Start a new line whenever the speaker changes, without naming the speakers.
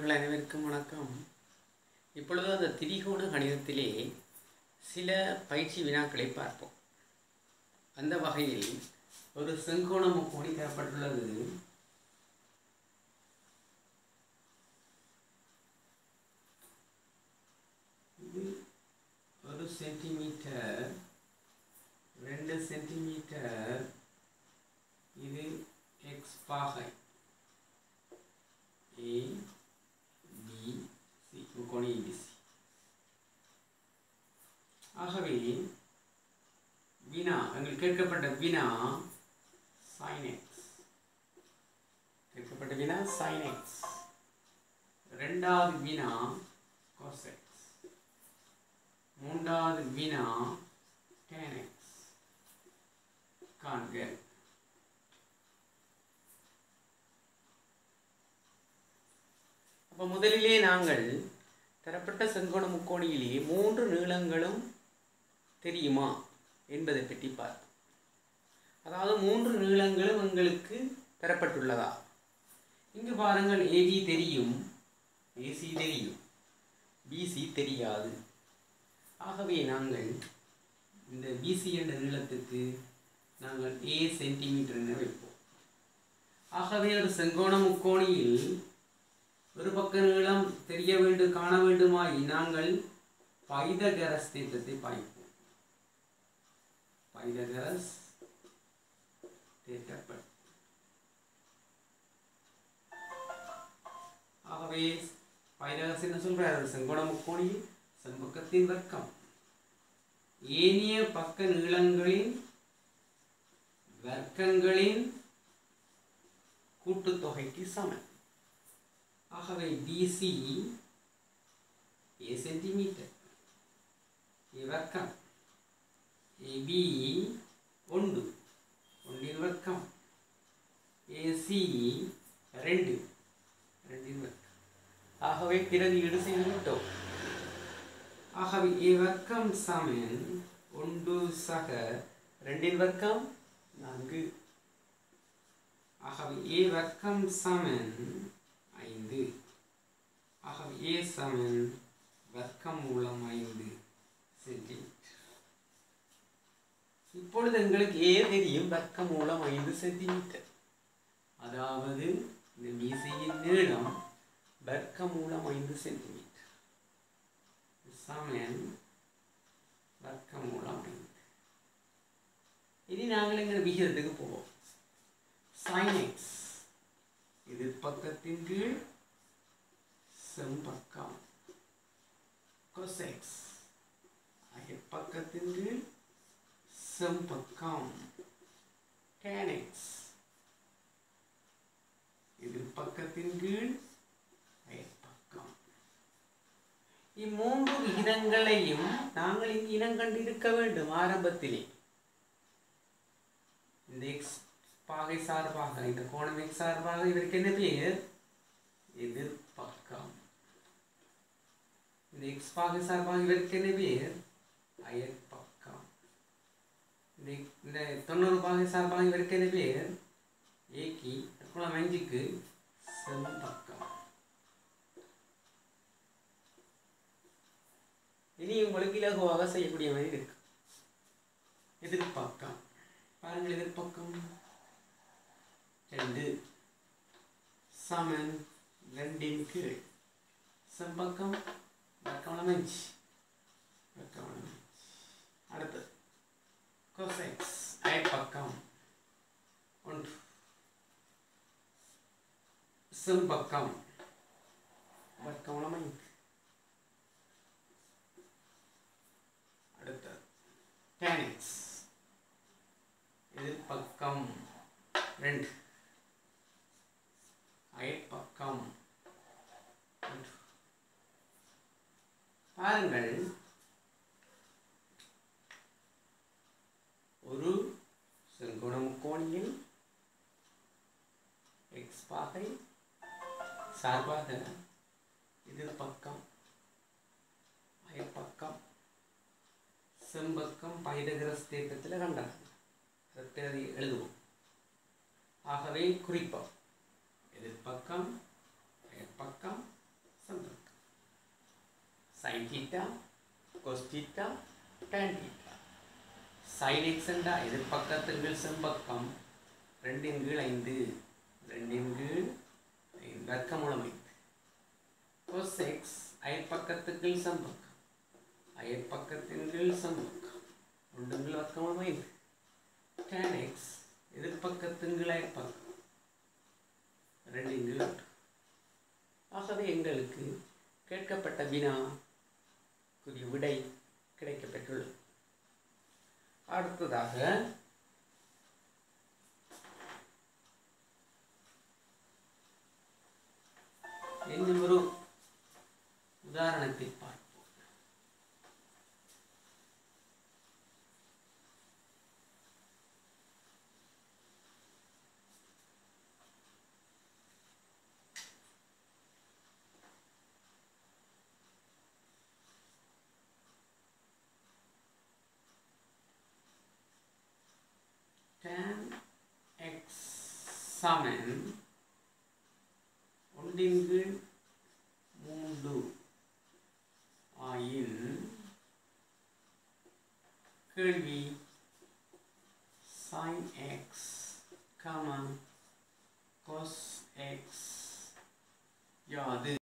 மாணவர்கள் அனைவருக்கும் வணக்கம் இப்பொழுது அந்த திரிகோண கணிதத்திலே சில பயிற்சி வினாக்களை பார்ப்போம் அந்த வகையில் ஒரு செங்கோண முக்கோணி தரப்பட்டுள்ளது இது ஒரு சென்டிமீட்டர் ரெண்டு சென்டிமீட்டர் இது எக்ஸ் பாகை ஏ பி சி முக்கோணி ஏபிசி ஆகவே வினா எங்கள் கேட்கப்பட்ட வினா sin x கேட்கப்பட்ட வினா sin x ரெண்டாவது வினா cos x மூன்றாவது வினா tan x காண்க அப்போ முதலிலே நாங்கள் தரப்பட்ட செங்கோண முக்கோணியிலே மூன்று நீளங்களும் தெரியுமா என்பதை பற்றி பார்ப்போம் அதாவது மூன்று நீளங்களும் எங்களுக்கு தரப்பட்டுள்ளதா இங்கு பாருங்கள் ஏபி தெரியும் ஏசி தெரியும் பிசி தெரியாது ஆகவே நாங்கள் இந்த பிசி என்ற நீளத்துக்கு நாங்கள் ஏ சென்டிமீட்டர் என வைப்போம் ஆகவே ஒரு செங்கோண முக்கோணியில் ஒரு பக்க நீளம் தெரிய வேண்டும் காண வேண்டுமாய் நாங்கள் பைதகரஸ் தேற்றத்தை பாய்ப்போம் பைதகரஸ் தேற்றப்பட் ஆகவே பைதகரஸ் என்ன சொல்றாரு செங்கோண முக்கோணி செம்பக்கத்தின் வர்க்கம் ஏனைய பக்க நீளங்களின் வர்க்கங்களின் கூட்டுத்தொகைக்கு சமன் ஆகவே பிசி ஏ சென்டிமீட்டர் ஏ வர்க்கம் ஏபி ஒன்று ஒன்றின் வர்க்கம் ஏசி ரெண்டு ரெண்டின் வர்க்கம் ஆகவே பிறகு ஈடு செய்து விட்டோம் ஆகவே ஏ வர்க்கம் சமன் ஒன்று சக ரெண்டின் வர்க்கம் நான்கு ஆகவே ஏ வர்க்கம் சமன் ஐந்து ஆகவே ஏ சமன் வர்க்கம் மூலம் ஐந்து சென்டிமீட்டர் இப்பொழுது எங்களுக்கு ஏ தெரியும் வர்க்கம் மூலம் ஐந்து சென்டிமீட்டர் அதாவது இந்த மீசையின் நீளம் வர்க்கம் மூலம் ஐந்து சென்டிமீட்டர் சமன் வர்க்கம் மூலம் ஐந்து இனி நாங்கள் எங்கள் விகிதத்துக்கு போவோம் sin x இது பக்கத்தின் கீழ் செம்பக்கம் cos x பக்கத்தின் கீழ் செம்பக்கம் tan x இது பக்கத்தின் கீழ் அயற்பக்கம் இம்மூன்று விகிதங்களையும் நாங்கள் இங்கு இனம் கண்டிருக்க வேண்டும் ஆரம்பத்திலே இந்த எக்ஸ் பாகை சார்பாக இந்த கோணம் எக்ஸ் சார்பாக இதற்கு என்ன பெயர் எதிர்பக்கம் இந்த எக்ஸ் பாகை சார்பாக இதற்கு என்ன பெயர் அயற்பக்கம் இந்த இந்த தொண்ணூறு பாகை சார்பாக இதற்கு என்ன பெயர் ஏக்கி குளம் அஞ்சுக்கு செம்பக்கம் இனி உங்களுக்கு இலகுவாக செய்யக்கூடிய மாதிரி இருக்கு எதிர்பக்கம் பாருங்கள் எதிர்பக்கம் ரெண்டு சமன் ரெண்டின் கீழ் செம்பக்கம் வர்க்கவளம் அஞ்சு வர்க்கவளம் அஞ்சு அடுத்தது கொசெக்ஸ் அயற்பக்கம் ஒன்று செம்பக்கம் வர்க்கவளம் ஐந்து அடுத்தது டேனிக்ஸ் எதிர்பக்கம் ரெண்டு அயற்பக்கம் ஒன்று பாருங்கள் ஒரு செங்கோண முக்கோணியில் எக்ஸ் பாகை சார்பாக எதிர்பக்கம் அயற்பக்கம் செம்பக்கம் பைதகரஸ் தேக்கத்தில் கண்டாங்க அதை எழுதுவோம் ஆகவே குறிப்போம் எதிர்பக்கம் பக்கம் sine theta cos theta tan theta sine x என்றா எதிர்பக்கத்தின் கீழ் செம்பக்கம் ரெண்டின் கீழ் ஐந்து ரெண்டின் கீழ் ஐந்து வர்க்கமூலம் ஐந்து கொஸ் எக்ஸ் அயற்பக்கத்துக்கு கீழ் செம்பக்கம் அயற்பக்கத்தின் கீழ் செம்பக்கம் ஒன்றின் கீழ் வர்க்கமூலம் ஐந்து டேன் எக்ஸ் எதிர்பக்கத்தின் கீழ் அயற்பக்கம் ரெண்டின் கீழ் ஒன்று ஆகவே எங்களுக்கு கேட்கப்பட்ட வினா குறிய விடை கிடைக்கப்பெற்றுள்ளது அடுத்ததாக இன்னும் ஒரு உதாரணத்தை பார்ப்போம் tan x சமன் ஒன்றின் கீழ் மூன்று ஆயின் கேள்வி sin x comma cos x யாது